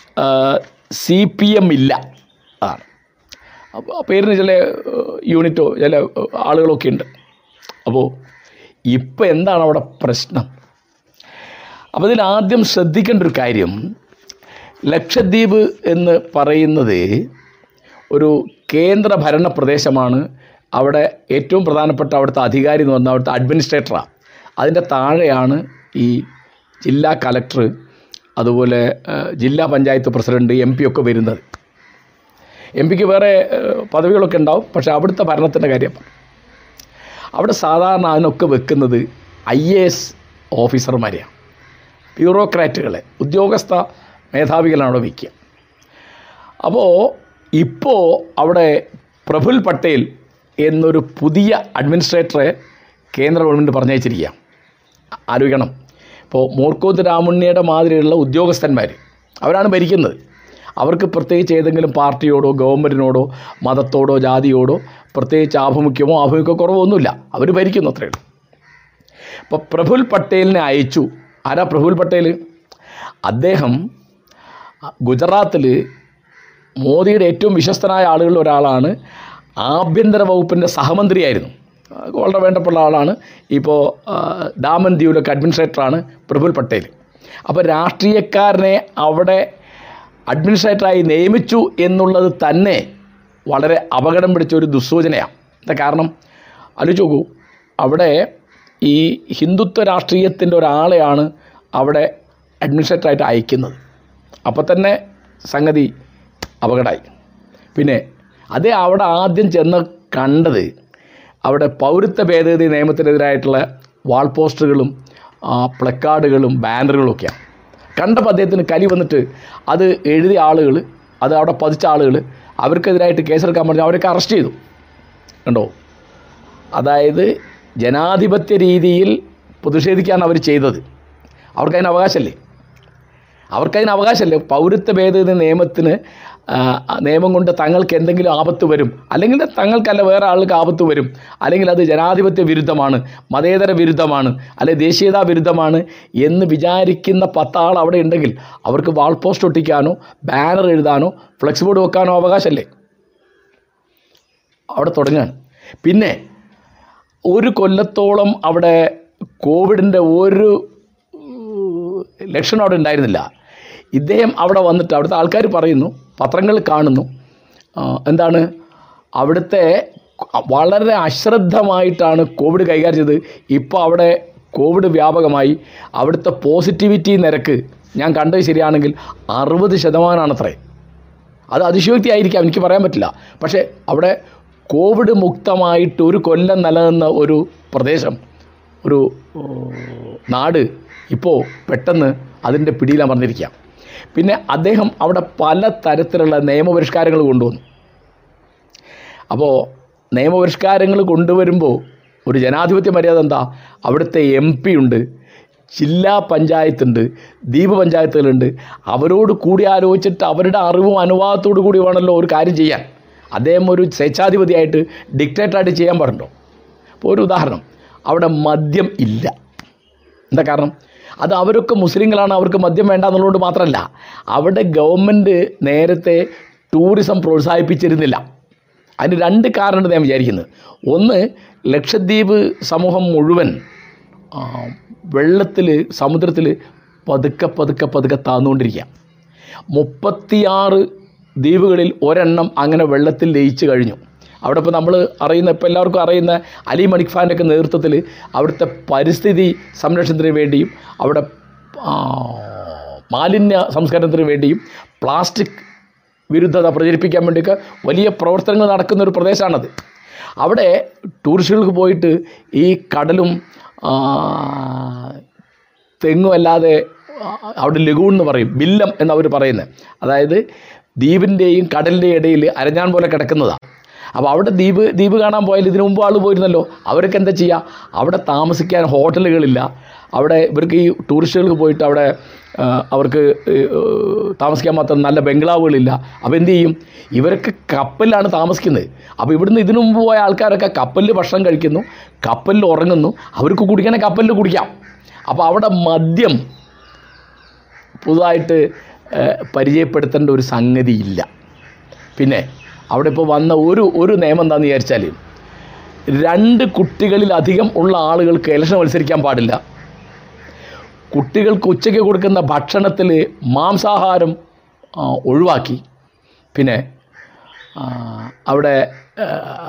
സി പി എം ഇല്ല അതാണ് അപ്പോൾ ആ പേരിന് ചില ഏഹ്, യൂണിറ്റോ ചില ഏഹ്, ആളുകളൊക്കെ ഉണ്ട് അപ്പോൾ ഇപ്പം എന്താണ് അവിടെ പ്രശ്നം അപ്പോൾ ഇതിൽ ആദ്യം ശ്രദ്ധിക്കേണ്ട ഒരു കാര്യം ലക്ഷദ്വീപ് എന്ന് പറയുന്നത് ഒരു കേന്ദ്ര ഭരണ പ്രദേശമാണ് അവിടെ ഏറ്റവും പ്രധാനപ്പെട്ട അവിടുത്തെ അധികാരി എന്ന് പറഞ്ഞാൽ അവിടുത്തെ അഡ്മിനിസ്ട്രേറ്ററാണ് അതിൻ്റെ താഴെയാണ് ഈ ജില്ലാ കലക്ടർ അതുപോലെ ഏഹ്, ജില്ലാ പഞ്ചായത്ത് പ്രസിഡന്റ് എം പി ഒക്കെ വരുന്നത് എം പിക്ക് വേറെ ഏഹ്, പദവികളൊക്കെ ഉണ്ടാവും പക്ഷേ അവിടുത്തെ ഭരണത്തിൻ്റെ കാര്യം പറഞ്ഞു. അവിടെ സാധാരണ അതിനൊക്കെ വെക്കുന്നത് ഐ എ എസ് ഓഫീസർമാരെയാണ് ബ്യൂറോക്രാറ്റുകളെ ഉദ്യോഗസ്ഥ മേധാവികളാണ് അവിടെ വയ്ക്കുക അപ്പോൾ ഇപ്പോൾ അവിടെ പ്രഫുൽ പട്ടേൽ എന്നൊരു പുതിയ അഡ്മിനിസ്ട്രേറ്ററെ കേന്ദ്ര ഗവൺമെൻറ് പറഞ്ഞയച്ചിരിക്കുക ആലോചിക്കണം ഇപ്പോൾ മോർക്കോത്ത് രാമുണ്ണിയുടെ മാതിരിയുള്ള ഉദ്യോഗസ്ഥന്മാർ അവരാണ് ഭരിക്കുന്നത് അവർക്ക് പ്രത്യേകിച്ച് ഏതെങ്കിലും പാർട്ടിയോടോ ഗവൺമെൻറ്റിനോടോ മതത്തോടോ ജാതിയോടോ പ്രത്യേകിച്ച് ആഭിമുഖ്യമോ ആഭിമുഖ്യ കുറവോ ഒന്നുമില്ല അവർ ഭരിക്കുന്നു അത്രയേ ഉള്ളൂ അപ്പോൾ പ്രഫുൽ പട്ടേലിനെ അയച്ചു ആരാ പ്രഫുൽ പട്ടേൽ അദ്ദേഹം ഗുജറാത്തിൽ മോദിയുടെ ഏറ്റവും വിശ്വസ്തനായ ആളുകളിൽ ഒരാളാണ് ആഭ്യന്തര വകുപ്പിൻ്റെ സഹമന്ത്രിയായിരുന്നു ആ, വളരെ വേണ്ടപ്പെട്ട ആളാണ് ഇപ്പോൾ ആ, ദാമൻ ദ്വീപിലൊക്കെ അഡ്മിനിസ്ട്രേറ്ററാണ് പ്രഫുൽ പട്ടേൽ അപ്പോൾ രാഷ്ട്രീയക്കാരനെ അവിടെ അഡ്മിനിസ്ട്രേറ്ററായി നിയമിച്ചു എന്നുള്ളത് തന്നെ വളരെ അപകടം പിടിച്ച ഒരു ദുസ്സൂചനയാണ് എന്താ കാരണം ആലോചിച്ച് നോക്കൂ അവിടെ ഈ ഹിന്ദുത്വ രാഷ്ട്രീയത്തിൻ്റെ ഒരാളെയാണ് അവിടെ അഡ്മിനിസ്ട്രേറ്ററായിട്ട് അയക്കുന്നത് അപ്പോൾ തന്നെ സംഗതി അപകടമായി പിന്നെ അതേ അവിടെ ആദ്യം ചെന്ന് കണ്ടത് അവിടെ പൗരത്വ ഭേദഗതി നിയമത്തിനെതിരായിട്ടുള്ള വാൾ പോസ്റ്ററുകളും ആ, പ്ലക്കാർഡുകളും ബാനറുകളും ഒക്കെയാണ് കണ്ടപ്പോൾ അദ്ദേഹത്തിന് കലി വന്നിട്ട് അത് എഴുതിയ ആളുകൾ അത് അവിടെ പതിച്ച ആളുകൾ അവർക്കെതിരായിട്ട് കേസെടുക്കാൻ പറഞ്ഞു അവരൊക്കെ അറസ്റ്റ് ചെയ്തു കണ്ടോ അതായത് ജനാധിപത്യ രീതിയിൽ പ്രതിഷേധിക്കാണ് അവർ ചെയ്തത് അവർക്കതിന് അവകാശമല്ലേ അവർക്കതിന് അവകാശമല്ലേ പൗരത്വ ഭേദഗതി നിയമത്തിന് ആ, നിയമം കൊണ്ട് തങ്ങൾക്ക് എന്തെങ്കിലും ആപത്ത് വരും അല്ലെങ്കിൽ തങ്ങൾക്കല്ല വേറെ ആൾക്ക് ആപത്ത് വരും അല്ലെങ്കിൽ അത് ജനാധിപത്യ വിരുദ്ധമാണ് മതേതര വിരുദ്ധമാണ് അല്ലെ ദേശീയതാ വിരുദ്ധമാണ് എന്ന് വിചാരിക്കുന്ന പത്താൾ അവിടെ ഉണ്ടെങ്കിൽ അവർക്ക് വാൾ പോസ്റ്റ് ഒട്ടിക്കാനോ ബാനർ എഴുതാനോ ഫ്ലെക്സ് ബോർഡ് വെക്കാനോ അവകാശമല്ലേ അവിടെ തുടങ്ങുകയാണ് പിന്നെ ഒരു കൊല്ലത്തോളം അവിടെ കോവിഡിൻ്റെ ഒരു ഉം, ലക്ഷണം അവിടെ ഉണ്ടായിരുന്നില്ല ഇദ്ദേഹം അവിടെ വന്നിട്ട് അവിടുത്തെ ആൾക്കാർ പറയുന്നു പത്രങ്ങളിൽ കാണുന്നു ആ, എന്താണ് അവിടുത്തെ വളരെ അശ്രദ്ധമായിട്ടാണ് കോവിഡ് കൈകാര്യം ചെയ്തത് ഇപ്പോൾ അവിടെ കോവിഡ് വ്യാപകമായി അവിടുത്തെ പോസിറ്റിവിറ്റി നിരക്ക് ഞാൻ കണ്ടത് ശരിയാണെങ്കിൽ അറുപത് ശതമാനമാണത്രേ അത് അതിശയോക്തി ആയിരിക്കാം എനിക്ക് പറയാൻ പറ്റില്ല പക്ഷേ അവിടെ കോവിഡ് മുക്തമായിട്ട് ഒരു കൊല്ലം നിലനിന്ന ഒരു പ്രദേശം ഒരു ഓ, നാട് ഇപ്പോൾ പെട്ടെന്ന് അതിൻ്റെ പിടിയിലമർന്നിരിക്കാം പിന്നെ അദ്ദേഹം അവിടെ പല തരത്തിലുള്ള നിയമപരിഷ്കാരങ്ങൾ കൊണ്ടുവന്നു അപ്പോൾ നിയമപരിഷ്കാരങ്ങൾ കൊണ്ടുവരുമ്പോൾ ഒരു ജനാധിപത്യ മര്യാദ എന്താ അവിടുത്തെ എം പി ഉണ്ട് ജില്ലാ പഞ്ചായത്തുണ്ട് ദ്വീപ് പഞ്ചായത്തുകളുണ്ട് അവരോട് കൂടി ആലോചിച്ചിട്ട് അവരുടെ അറിവും അനുവാദത്തോടു കൂടി വേണമല്ലോ ഒരു കാര്യം ചെയ്യാൻ അദ്ദേഹം ഒരു സ്വേച്ഛാധിപതിയായിട്ട് ഡിക്റ്റേറ്ററായിട്ട് ചെയ്യാൻ പാടുണ്ടോ അപ്പോൾ ഒരു ഉദാഹരണം അവിടെ മദ്യം ഇല്ല എന്താ കാരണം അത് അവരൊക്കെ മുസ്ലിങ്ങളാണ് അവർക്ക് മദ്യം വേണ്ട എന്നുള്ളതുകൊണ്ട് മാത്രമല്ല അവിടെ ഗവൺമെൻറ് നേരത്തെ ടൂറിസം പ്രോത്സാഹിപ്പിച്ചിരുന്നില്ല അതിന് രണ്ട് കാരണമുണ്ട് ഞാൻ വിചാരിക്കുന്നത് ഒന്ന് ലക്ഷദ്വീപ് സമൂഹം മുഴുവൻ വെള്ളത്തിൽ സമുദ്രത്തിൽ പതുക്കെ പതുക്കെ പതുക്കെ താന്നുകൊണ്ടിരിക്കുക മുപ്പത്തിയാറ് ദ്വീപുകളിൽ ഒരെണ്ണം അങ്ങനെ വെള്ളത്തിൽ ലയിച്ച് കഴിഞ്ഞു അവിടെ ഇപ്പോൾ നമ്മൾ അറിയുന്ന ഇപ്പോൾ എല്ലാവർക്കും അറിയുന്ന അലി മണിക് ഖാൻ്റെ ഒക്കെ നേതൃത്വത്തിൽ അവിടുത്തെ പരിസ്ഥിതി സംരക്ഷണത്തിന് വേണ്ടിയും അവിടെ ആ, മാലിന്യ സംസ്കരണത്തിന് വേണ്ടിയും പ്ലാസ്റ്റിക് വിരുദ്ധത പ്രചരിപ്പിക്കാൻ വേണ്ടിയൊക്കെ വലിയ പ്രവർത്തനങ്ങൾ നടക്കുന്ന ഒരു പ്രദേശമാണത് അവിടെ ടൂറിസ്റ്റുകൾക്ക് പോയിട്ട് ഈ കടലും ആ, തെങ്ങും അല്ലാതെ ആ, അവിടെ ലഘൂൺ എന്ന് പറയും ബില്ലം എന്നവർ പറയുന്നത് അതായത് ദ്വീപിൻ്റെയും കടലിൻ്റെയും ഇടയിൽ അരഞ്ഞാൻ പോലെ കിടക്കുന്നതാണ് അപ്പോൾ അവിടെ ദ്വീപ് ദ്വീപ് കാണാൻ പോയാൽ ഇതിനു മുമ്പ് ആൾ പോയിരുന്നല്ലോ അവർക്ക് എന്താ ചെയ്യുക അവിടെ താമസിക്കാൻ ഹോട്ടലുകളില്ല അവിടെ ഇവർക്ക് ഈ ടൂറിസ്റ്റുകൾക്ക് പോയിട്ട് അവിടെ ആ, അവർക്ക് ഏ, താമസിക്കാൻ മാത്രം നല്ല ബംഗ്ലാവുകളില്ല അപ്പോൾ എന്ത് ചെയ്യും ഇവരൊക്കെ കപ്പലിലാണ് താമസിക്കുന്നത് അപ്പോൾ ഇവിടുന്ന് ഇതിനു മുമ്പ് പോയ ആൾക്കാരൊക്കെ കപ്പലിൽ ഭക്ഷണം കഴിക്കുന്നു കപ്പലിൽ ഉറങ്ങുന്നു അവർക്ക് കുടിക്കണേ കപ്പലിൽ കുടിക്കാം അപ്പോൾ അവിടെ മദ്യം പുതുതായിട്ട് ഏഹ്, പരിചയപ്പെടുത്തേണ്ട ഒരു സംഗതിയില്ല പിന്നെ അവിടെ ഇപ്പോൾ വന്ന ഒരു ഒരു നിയമം എന്താണെന്ന് വിചാരിച്ചാൽ രണ്ട് കുട്ടികളിലധികം ഉള്ള ആളുകൾക്ക് ഇലക്ഷൻ മത്സരിക്കാൻ പാടില്ല കുട്ടികൾക്ക് ഉച്ചയ്ക്ക് കൊടുക്കുന്ന ഭക്ഷണത്തിൽ മാംസാഹാരം ആ, ഒഴിവാക്കി പിന്നെ ആ, അവിടെ ആ,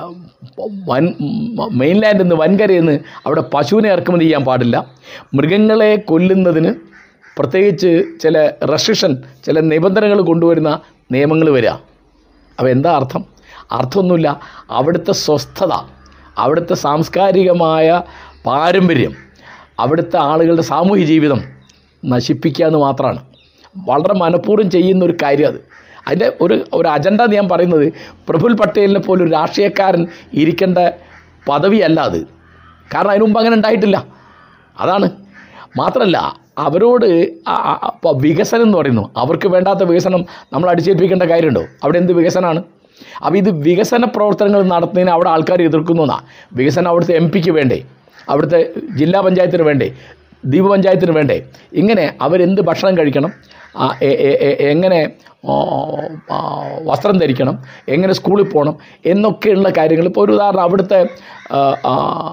വൻ മെയിൻലാൻഡിൽ നിന്ന് വൻകരയിൽ നിന്ന് അവിടെ പശുവിനെ ഇറക്കുമതി ചെയ്യാൻ പാടില്ല മൃഗങ്ങളെ കൊല്ലുന്നതിന് പ്രത്യേകിച്ച് ചില റെസ്ട്രിക്ഷൻ ചില നിബന്ധനകൾ കൊണ്ടുവരുന്ന നിയമങ്ങൾ വരിക അപ്പോൾ എന്താ അർത്ഥം അർത്ഥമൊന്നുമില്ല അവിടുത്തെ സ്വസ്ഥത അവിടുത്തെ സാംസ്കാരികമായ പാരമ്പര്യം അവിടുത്തെ ആളുകളുടെ സാമൂഹ്യ ജീവിതം നശിപ്പിക്കുക എന്ന് മാത്രമാണ് വളരെ മനഃപൂർവ്വം ചെയ്യുന്ന ഒരു കാര്യം അത് അതിൻ്റെ ഒരു ഒരു അജണ്ട എന്ന് ഞാൻ പറയുന്നത് പ്രഫുൽ പട്ടേലിനെ പോലെ ഒരു രാഷ്ട്രീയക്കാരൻ ഇരിക്കേണ്ട പദവിയല്ല അത് കാരണം അതിനു മുമ്പ് അങ്ങനെ ഉണ്ടായിട്ടില്ല അതാണ് മാത്രമല്ല അവരോട് ആ- ആ- ഇപ്പോൾ വികസനം എന്ന് പറയുന്നു അവർക്ക് വേണ്ടാത്ത വികസനം നമ്മൾ അടിച്ചേൽപ്പിക്കേണ്ട കാര്യമുണ്ടോ അവിടെ എന്ത് വികസനമാണ് അപ്പോൾ ഇത് വികസന പ്രവർത്തനങ്ങൾ നടത്തുന്നതിന് അവിടെ ആൾക്കാർ എതിർക്കുന്നു എന്നാ വികസനം അവിടുത്തെ എം പിക്ക് വേണ്ടേ അവിടുത്തെ ജില്ലാ പഞ്ചായത്തിന് വേണ്ടേ ദ്വീപ് പഞ്ചായത്തിന് വേണ്ടേ ഇങ്ങനെ അവരെന്ത് ഭക്ഷണം കഴിക്കണം ആ, എ- എ- എ- എങ്ങനെ ഓ, ആ, വസ്ത്രം ധരിക്കണം എങ്ങനെ സ്കൂളിൽ പോകണം എന്നൊക്കെയുള്ള കാര്യങ്ങൾ ഇപ്പോൾ ഒരു ഉദാഹരണം അവിടുത്തെ ആ, ആ,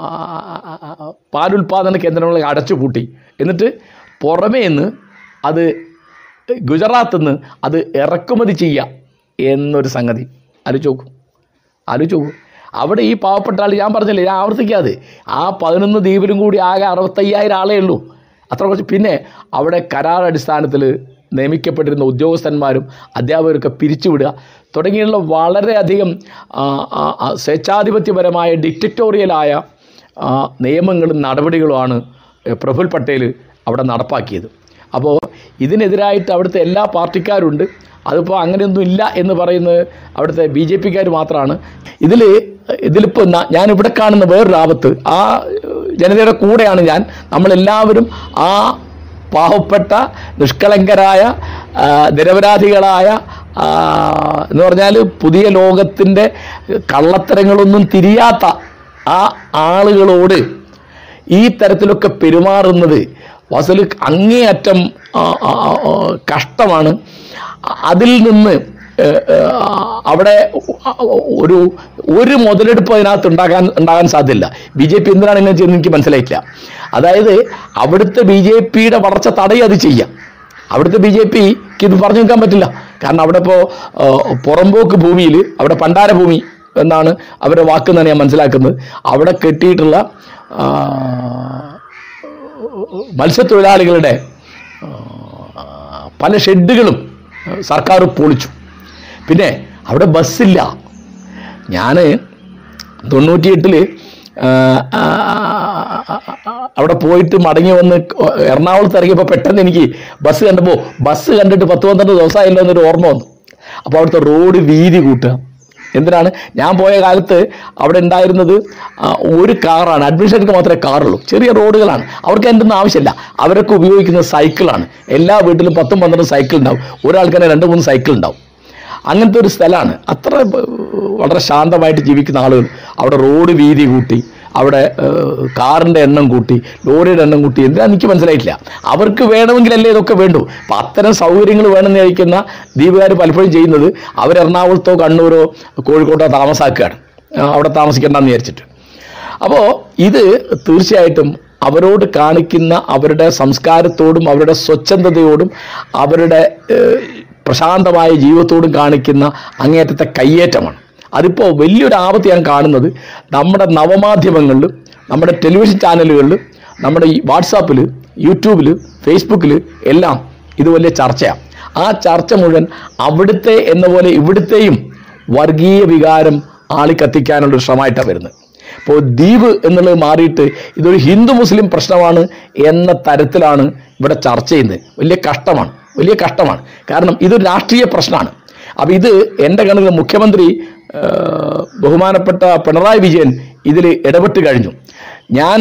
പാലുൽപാദന കേന്ദ്രങ്ങളെ അടച്ചുപൂട്ടി എന്നിട്ട് പുറമേ നിന്ന് അത് ഗുജറാത്തിൽ നിന്ന് അത് ഇറക്കുമതി ചെയ്യുക എന്നൊരു സംഗതി ആലോചിച്ച് നോക്കൂ ആലോചിച്ച് നോക്കൂ അവിടെ ഈ പാവപ്പെട്ട ആൾ ഞാൻ പറഞ്ഞില്ലേ ഞാൻ ആവർത്തിക്കാതെ ആ പതിനൊന്ന് ദ്വീപിലും കൂടി ആകെ അറുപത്തയ്യായിരം ആളേ ഉള്ളൂ അത്ര കുറച്ച് പിന്നെ അവിടെ കരാർ അടിസ്ഥാനത്തിൽ നിയമിക്കപ്പെട്ടിരുന്ന ഉദ്യോഗസ്ഥന്മാരും അധ്യാപകരൊക്കെ പിരിച്ചുവിടുക തുടങ്ങിയുള്ള വളരെയധികം ആ, ആ, ആ, സ്വേച്ഛാധിപത്യപരമായ ഡിക്റ്ററ്റോറിയലായ ആ, നിയമങ്ങളും നടപടികളുമാണ് എ, പ്രഫുൽ പട്ടേൽ അവിടെ നടപ്പാക്കിയത് അപ്പോൾ ഇതിനെതിരായിട്ട് അവിടുത്തെ എല്ലാ പാർട്ടിക്കാരുണ്ട് അതിപ്പോൾ അങ്ങനെയൊന്നും ഇല്ല എന്ന് പറയുന്നത് അവിടുത്തെ ബി ജെ പിക്കാർ മാത്രമാണ് ഇതിൽ ഇതിലിപ്പോൾ ന- ഞാനിവിടെ കാണുന്ന വേറൊരു ആപത്ത് ആ ഏഹ്, ജനതയുടെ കൂടെയാണ് ഞാൻ നമ്മളെല്ലാവരും ആ പാവപ്പെട്ട നിഷ്കളങ്കരായ ആ, നിരപരാധികളായ ആ, എന്ന് പറഞ്ഞാൽ പുതിയ ലോകത്തിൻ്റെ കള്ളത്തരങ്ങളൊന്നും തിരിയാത്ത ആ ആളുകളോട് ഈ തരത്തിലൊക്കെ പെരുമാറുന്നത് വസല് അങ്ങേയറ്റം ആ, ആ, ആ, കഷ്ടമാണ് അതിൽ നിന്ന് ഏഹ്, ഏഹ്, അവിടെ ഒരു ഒരു മുതലെടുപ്പ് അതിനകത്ത് ഉണ്ടാകാൻ ഉണ്ടാകാൻ സാധ്യതയില്ല ബി ജെ പി എന്തിനാണ് ഇങ്ങനെ ചെയ്യുന്നത് എനിക്ക് മനസ്സിലായിട്ടില്ല അതായത് അവിടുത്തെ ബി ജെ പിയുടെ വളർച്ച തടയുക അത് ചെയ്യാം അവിടുത്തെ ബി ജെ പിക്ക് ഇത് പറഞ്ഞു നിൽക്കാൻ പറ്റില്ല കാരണം അവിടെ ഇപ്പോൾ പുറമ്പോക്ക് ഭൂമിയിൽ അവിടെ പണ്ടാര ഭൂമി എന്നാണ് അവരുടെ വാക്ക് എന്നാണ് ഞാൻ മനസ്സിലാക്കുന്നത് അവിടെ കെട്ടിയിട്ടുള്ള ആ, മത്സ്യത്തൊഴിലാളികളുടെ ആ, പല ഷെഡുകളും സർക്കാർ പൊളിച്ചു പിന്നെ അവിടെ ബസ്സില്ല ഞാൻ തൊണ്ണൂറ്റിയെട്ടില് ആ, ആ, അവിടെ പോയിട്ട് മടങ്ങി വന്ന് എറണാകുളത്ത് ഇറങ്ങിയപ്പോൾ പെട്ടെന്ന് എനിക്ക് ബസ് കണ്ടപ്പോൾ ബസ് കണ്ടിട്ട് പത്ത് പന്ത്രണ്ട് ദിവസമായില്ലോ എന്നൊരു ഓർമ്മ വന്നു അപ്പോൾ അവിടുത്തെ റോഡ് വീതി കൂട്ടുക എന്തിനാണ് ഞാൻ പോയ കാലത്ത് അവിടെ ഉണ്ടായിരുന്നത് ആ, ഒരു കാറാണ് അഡ്മിഷനർക്ക് മാത്രമേ കാറുള്ളൂ ചെറിയ റോഡുകളാണ് അവർക്ക് എൻ്റെ ഒന്നും ആവശ്യമില്ല അവരൊക്കെ ഉപയോഗിക്കുന്നത് സൈക്കിളാണ് എല്ലാ വീട്ടിലും പത്തും പന്ത്രണ്ടും സൈക്കിൾ ഉണ്ടാവും ഒരാൾക്ക് തന്നെ രണ്ട് മൂന്ന് സൈക്കിൾ ഉണ്ടാവും അങ്ങനത്തെ ഒരു സ്ഥലമാണ് അത്ര ഏർ, വളരെ ശാന്തമായിട്ട് ജീവിക്കുന്ന ആളുകൾ അവിടെ റോഡ് വീതി കൂട്ടി അവിടെ ഏർ, കാറിൻ്റെ എണ്ണം കൂട്ടി ലോറിയുടെ എണ്ണം കൂട്ടി എന്തിനാ എനിക്ക് മനസ്സിലായിട്ടില്ല അവർക്ക് വേണമെങ്കിലല്ലേ ഇതൊക്കെ വേണ്ടു അപ്പം അത്തരം സൗകര്യങ്ങൾ വേണമെന്ന് ചോദിക്കുന്ന ദ്വീപുകാർ പലപ്പോഴും ചെയ്യുന്നത് അവർ എറണാകുളത്തോ കണ്ണൂരോ കോഴിക്കോട്ടോ താമസാക്കുകയാണ് ആ, അവിടെ താമസിക്കേണ്ടെന്ന് വിചാരിച്ചിട്ട് അപ്പോൾ ഇത് തീർച്ചയായിട്ടും അവരോട് കാണിക്കുന്ന അവരുടെ സംസ്കാരത്തോടും അവരുടെ സ്വച്ഛന്തതയോടും അവരുടെ ഏഹ്, പ്രശാന്തമായ ജീവിതത്തോടും കാണിക്കുന്ന അങ്ങേറ്റത്തെ കയ്യേറ്റമാണ് അതിപ്പോൾ വലിയൊരു ആപത്ത് ഞാൻ കാണുന്നത് നമ്മുടെ നവമാധ്യമങ്ങളിൽ നമ്മുടെ ടെലിവിഷൻ ചാനലുകളിൽ നമ്മുടെ ഈ വാട്സാപ്പിൽ യൂട്യൂബിൽ ഫേസ്ബുക്കിൽ എല്ലാം ഇത് വലിയ ചർച്ചയാണ് ആ ചർച്ച മുഴുവൻ അവിടുത്തെ എന്ന പോലെ ഇവിടുത്തെയും വർഗീയ വികാരം ആളിക്കത്തിക്കാനുള്ള ഒരു ശ്രമമായിട്ടാണ് വരുന്നത് ഇപ്പോൾ ദ്വീപ് എന്നുള്ളത് മാറിയിട്ട് ഇതൊരു ഹിന്ദു മുസ്ലിം പ്രശ്നമാണ് എന്ന തരത്തിലാണ് ഇവിടെ ചർച്ച ചെയ്യുന്നത് വലിയ കഷ്ടമാണ് വലിയ കഷ്ടമാണ് കാരണം ഇതൊരു രാഷ്ട്രീയ പ്രശ്നമാണ് അപ്പം ഇത് എൻ്റെ കണക്കിൽ മുഖ്യമന്ത്രി ഏഹ്, ബഹുമാനപ്പെട്ട പിണറായി വിജയൻ ഇതിൽ ഇടപെട്ട് കഴിഞ്ഞു ഞാൻ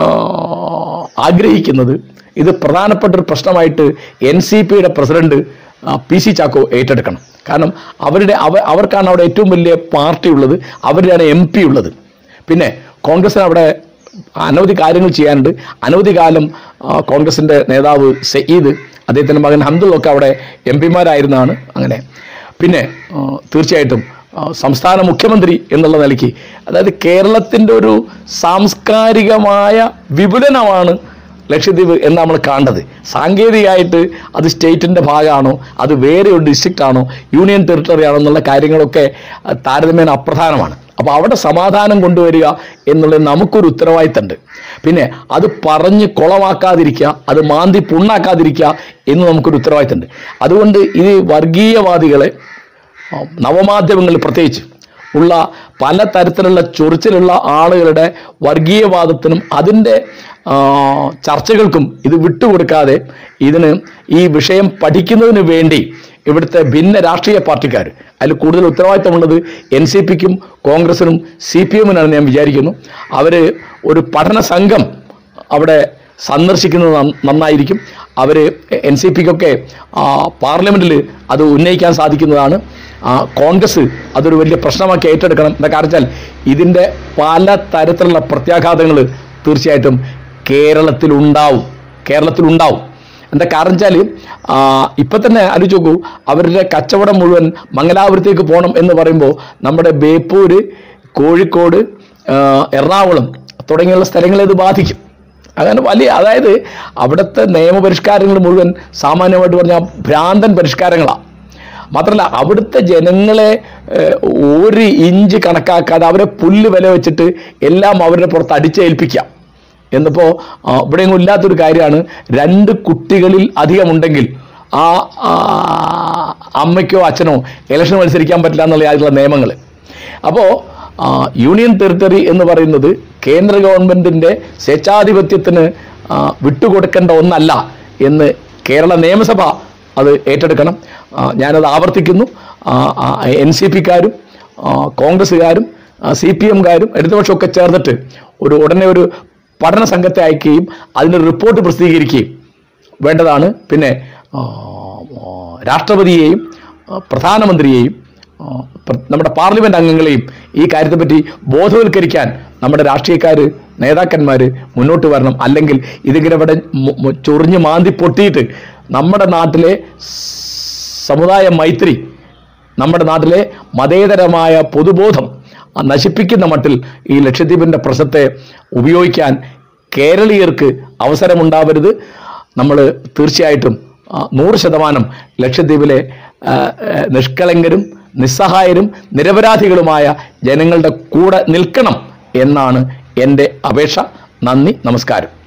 ആഹ്, ആഗ്രഹിക്കുന്നത് ഇത് പ്രധാനപ്പെട്ട ഒരു പ്രശ്നമായിട്ട് എൻ സി പിയുടെ പ്രസിഡന്റ് ആ, പി സി ചാക്കോ ഏറ്റെടുക്കണം കാരണം അവരുടെ അവ അവർക്കാണ് അവിടെ ഏറ്റവും വലിയ പാർട്ടി ഉള്ളത് അവരുടെയാണ് എം പി ഉള്ളത് പിന്നെ കോൺഗ്രസിന് അവിടെ അനവധി കാര്യങ്ങൾ ചെയ്യാനുണ്ട് അനവധി കാലം ആ, കോൺഗ്രസിൻ്റെ നേതാവ് സയ്യിദ് അദ്ദേഹത്തിൻ്റെ മകൻ ഹംദുള്ളൊക്കെ അവിടെ എം പിമാരായിരുന്നതാണ് അങ്ങനെ പിന്നെ ആ, തീർച്ചയായിട്ടും ആ, സംസ്ഥാന മുഖ്യമന്ത്രി എന്നുള്ള നിലയ്ക്ക് അതായത് കേരളത്തിൻ്റെ ഒരു സാംസ്കാരികമായ വിപുലനമാണ് ലക്ഷദ്വീപ് എന്ന് നമ്മൾ കാണേണ്ടത് സാങ്കേതികമായിട്ട് അത് സ്റ്റേറ്റിൻ്റെ ഭാഗമാണോ അത് വേറെ ഒരു ഡിസ്ട്രിക്റ്റ് ആണോ യൂണിയൻ ടെറിട്ടറി ആണോ എന്നുള്ള കാര്യങ്ങളൊക്കെ അഹ്, താരതമ്യേന അപ്രധാനമാണ് അപ്പോൾ അവിടെ സമാധാനം കൊണ്ടുവരിക എന്നുള്ളത് നമുക്കൊരു ഉത്തരവാദിത്തമുണ്ട് പിന്നെ അത് പറഞ്ഞ് കുളമാക്കാതിരിക്കുക അത് മാന്തി പുണ്ണാക്കാതിരിക്കുക എന്ന് നമുക്കൊരു ഉത്തരവാദിത്തമുണ്ട് അതുകൊണ്ട് ഇത് വർഗീയവാദികളെ ആ, നവമാധ്യമങ്ങളിൽ പ്രത്യേകിച്ച് ഉള്ള പല തരത്തിലുള്ള ചൊറിച്ചിലുള്ള ആളുകളുടെ വർഗീയവാദത്തിനും അതിൻ്റെ ആ, ചർച്ചകൾക്കും ഇത് വിട്ടുകൊടുക്കാതെ ഇതിന് ഈ വിഷയം പഠിക്കുന്നതിന് വേണ്ടി ഇവിടുത്തെ ഭിന്ന രാഷ്ട്രീയ പാർട്ടിക്കാർ അതിൽ കൂടുതൽ ഉത്തരവാദിത്തമുള്ളത് എൻ സി പിക്കും കോൺഗ്രസിനും സി പി എമ്മിനാണ് ഞാൻ വിചാരിക്കുന്നു അവർ ഒരു പഠന സംഘം അവിടെ സന്ദർശിക്കുന്നത് നന്ന- നന്നായിരിക്കും അവർ എൻ സി പിക്കൊക്കെ പാർലമെൻറ്റിൽ അത് ഉന്നയിക്കാൻ സാധിക്കുന്നതാണ് ആ, കോൺഗ്രസ് അതൊരു വലിയ പ്രശ്നമാക്കി ഏറ്റെടുക്കണം എന്താ കാരണം വെച്ചാൽ ഇതിൻ്റെ പല തരത്തിലുള്ള പ്രത്യാഘാതങ്ങൾ തീർച്ചയായിട്ടും കേരളത്തിലുണ്ടാവും കേരളത്തിലുണ്ടാവും എന്താ കാരണം വെച്ചാൽ ഇപ്പം തന്നെ ആലോചിച്ച് നോക്കൂ അവരുടെ കച്ചവടം മുഴുവൻ മംഗലാപുരത്തേക്ക് പോകണം എന്ന് പറയുമ്പോൾ നമ്മുടെ ബേപ്പൂര് കോഴിക്കോട് ആ, എറണാകുളം തുടങ്ങിയുള്ള സ്ഥലങ്ങളെ ഇത് ബാധിക്കും അങ്ങനെ വലിയ അതായത് അവിടുത്തെ നിയമപരിഷ്കാരങ്ങൾ മുഴുവൻ സാമാന്യമായിട്ട് പറഞ്ഞാൽ ഭ്രാന്തൻ പരിഷ്കാരങ്ങളാണ് മാത്രമല്ല അവിടുത്തെ ജനങ്ങളെ ഏഹ്, ഒരു ഇഞ്ച് കണക്കാക്കാതെ അവരെ പുല്ല് വില വെച്ചിട്ട് എല്ലാം അവരുടെ പുറത്ത് അടിച്ചേൽപ്പിക്കാം എന്നിപ്പോൾ ഇവിടെയെങ്കിലും ഇല്ലാത്തൊരു കാര്യമാണ് രണ്ട് കുട്ടികളിൽ അധികമുണ്ടെങ്കിൽ ആ ആ, അമ്മയ്ക്കോ അച്ഛനോ ഇലക്ഷൻ മത്സരിക്കാൻ പറ്റില്ല എന്നുള്ള ആയിട്ടുള്ള നിയമങ്ങൾ അപ്പോൾ യൂണിയൻ ടെറിട്ടറി എന്ന് പറയുന്നത് കേന്ദ്ര ഗവൺമെൻറ്റിൻ്റെ സ്വേച്ഛാധിപത്യത്തിന് ആ, വിട്ടുകൊടുക്കേണ്ട ഒന്നല്ല എന്ന് കേരള നിയമസഭ അത് ഏറ്റെടുക്കണം ആ, ഞാനത് ആവർത്തിക്കുന്നു എൻ സി പിക്കാരും കോൺഗ്രസ്സുകാരും സി പി എംകാരും ഇടതുപക്ഷമൊക്കെ ചേർന്നിട്ട് ഒരു ഉടനെ ഒരു പഠന സംഘത്തെ അയക്കുകയും അതിൻ്റെ റിപ്പോർട്ട് പ്രസിദ്ധീകരിക്കുകയും വേണ്ടതാണ് പിന്നെ ആ, ആ, രാഷ്ട്രപതിയെയും ആ, പ്രധാനമന്ത്രിയെയും ആ, പ്ര- നമ്മുടെ പാർലമെന്റ് അംഗങ്ങളെയും ഈ കാര്യത്തെപ്പറ്റി ബോധവൽക്കരിക്കാൻ നമ്മുടെ രാഷ്ട്രീയക്കാർ നേതാക്കന്മാർ മുന്നോട്ട് വരണം അല്ലെങ്കിൽ ഇതിങ്ങനെ ഇവിടെ മു- മു- ചൊറിഞ്ഞ് മാന്തി പൊട്ടിയിട്ട് നമ്മുടെ നാട്ടിലെ സമുദായ മൈത്രി നമ്മുടെ നാട്ടിലെ മതേതരമായ പൊതുബോധം നശിപ്പിക്കുന്ന മട്ടിൽ ഈ ലക്ഷദ്വീപിൻ്റെ പ്രശ്നത്തെ ഉപയോഗിക്കാൻ കേരളീയർക്ക് അവസരമുണ്ടാവരുത് നമ്മൾ തീർച്ചയായിട്ടും ആ, നൂറ് ശതമാനം ലക്ഷദ്വീപിലെ ആ, ആ, നിഷ്കളങ്കരും നിസ്സഹായരും നിരപരാധികളുമായ ജനങ്ങളുടെ കൂടെ നിൽക്കണം എന്നാണ് എൻ്റെ അപേക്ഷ നന്ദി നമസ്കാരം